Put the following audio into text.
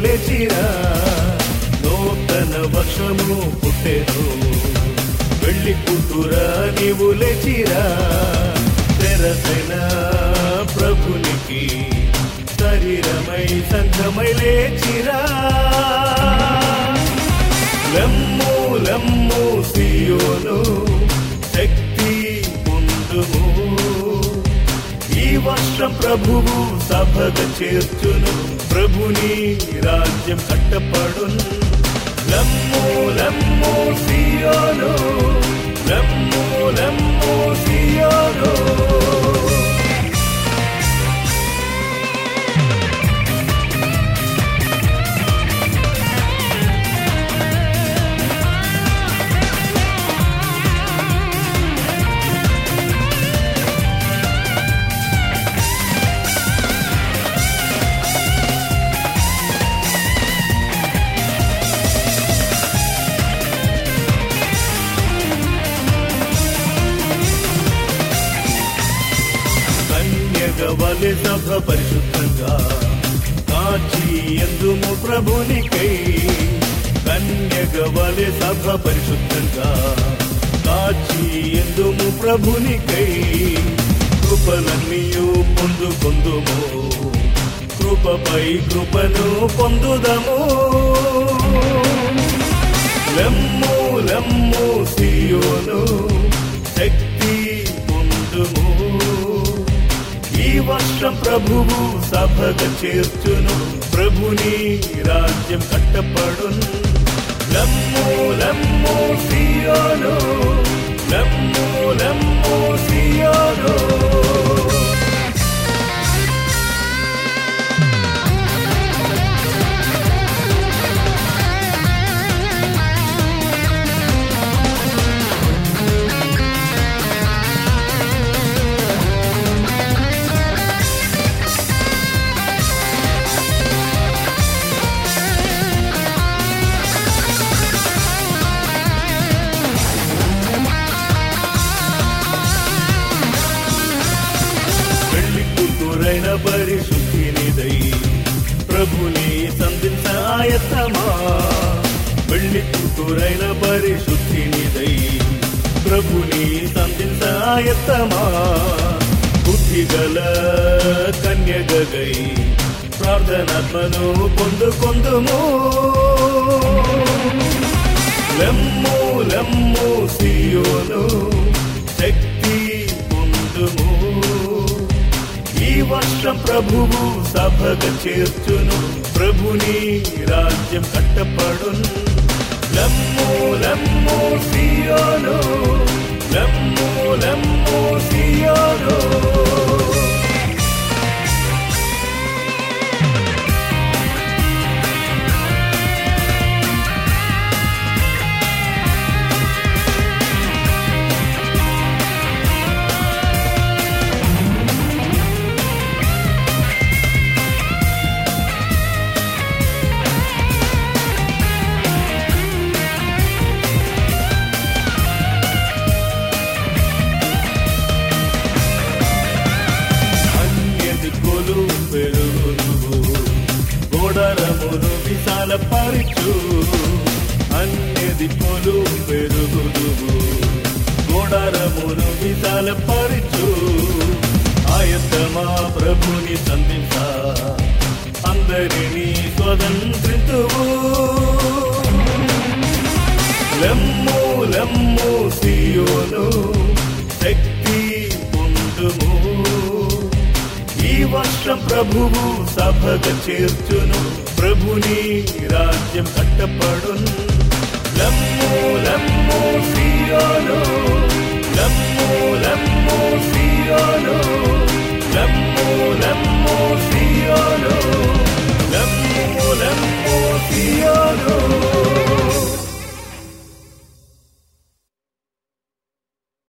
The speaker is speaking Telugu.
లేచిరా నూతన వర్షము పుట్టెను వెళ్ళి కూతురా నీవు లేచిరా తెరసైన ప్రభునికి శరీరమై సంఘమై లేచిరా లెమ్ము లెమ్ము సియోను శక్తి పొందుము ఈ వర్షం ప్రభువు సభగ చేర్చును ప్రభుని రాజ్యం కట్టపడును లెమ్ము లెమ్ము సియోను లెమ్ము లెమ్ము సియోను కన్యగవలె సభ పరిశుద్ధంగా కాచి ఎందుము ప్రభునికై కన్యగవలె సభ పరిశుద్ధంగా కాచి ఎందుము ప్రభునికై కృపలన్నీయు పొందుకొందుము కృపపై కృపను పొందుదము లెమ్ము లెమ్ము సియోను శక్తి పొందుము ఈ వర్షం ప్రభువు సభగ చేర్చును ప్రభుని రాజ్యం కట్టపడును లెమ్ము లెమ్ము సియోను లెమ్ము లెమ్ము సియోను పెళ్లి కూతురైన పరిశుద్ధినిదై ప్రభుని సంధించ ఆయత్తమా పెళ్లి కూతురైన పరిశుద్ధినిదై ప్రభుని సంధించ ఆయత్తమా బుద్ధిగల కన్యగై ప్రార్థనాత్మను పొందుకొందుము లెమ్ము లెమ్ము సియోను శక్తి పొందుము ఈ వర్షం ప్రభువు సభగ చేర్చును ప్రభుని రాజ్యం కట్టపడును లెమ్ము లెమ్ము సియోను లెమ్ము లెమ్ము సియోను అన్యది కొలు పెరుగును గోడరమును విశాల పరిచు అన్యది కొలు పెరుగును గోడరమును విశాల పరిచు ఆయతమా ప్రభుని సంధించ అందరినీ స్వతంత్రితువు లెమ్ము లెమ్ము సియోను శక్తి పొందుము ఈ వర్షం ప్రభువు సభగ చేర్చును ప్రభుని రాజ్యం కట్టపడును లెమ్ము లెమ్ము సియోను లెమ్ము లెమ్ము సియోను లెమ్ము